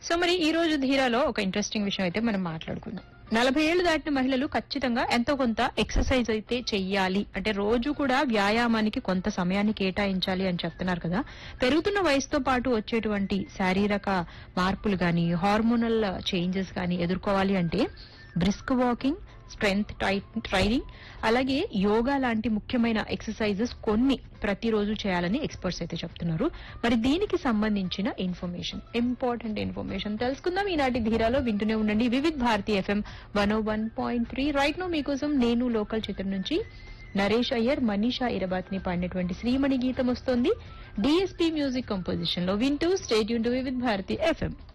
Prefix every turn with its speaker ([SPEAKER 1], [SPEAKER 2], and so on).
[SPEAKER 1] so మరి ఈ రోజు ధీరాలో ఒక ఇంట్రెస్టింగ్ విషయం అయితే మనం మాట్లాడుకుందాం నలభై ఏళ్లు దాటిన మహిళలు ఖచ్చితంగా ఎంతో కొంత ఎక్సర్సైజ్ అయితే చెయ్యాలి అంటే రోజు కూడా వ్యాయామానికి కొంత సమయాన్ని కేటాయించాలి అని చెప్తున్నారు కదా పెరుగుతున్న వయసుతో పాటు వచ్చేటువంటి శారీరక మార్పులు గాని హార్మోనల్ చేంజెస్ గాని ఎదుర్కోవాలి అంటే బ్రిస్క్ వాకింగ్ స్ట్రెంగ్త్ ట్రైనింగ్ అలాగే యోగా లాంటి ముఖ్యమైన ఎక్సర్సైజెస్ కొన్ని ప్రతిరోజు చేయాలని ఎక్స్పర్ట్స్ అయితే చెప్తున్నారు మరి దీనికి సంబంధించిన ఇన్ఫర్మేషన్ ఇంపార్టెంట్ ఇన్ఫర్మేషన్ తెలుసుకుందాం ఈనాటి ధీరాలో వింటూనే ఉండండి Vividh Bharati FM one one point three right now మీకోసం నేను లోకల్ చిత్రం నుంచి నరేష్ అయ్యర్ మనీషా ఇరబాత్ ని పాడినటువంటి శ్రీమణి గీతం వస్తోంది డిఎస్పీ మ్యూజిక్ కంపోజిషన్ లో వింటూ స్టేట్ యూన్ టు వివిధ్ భారతి ఎఫ్ఎం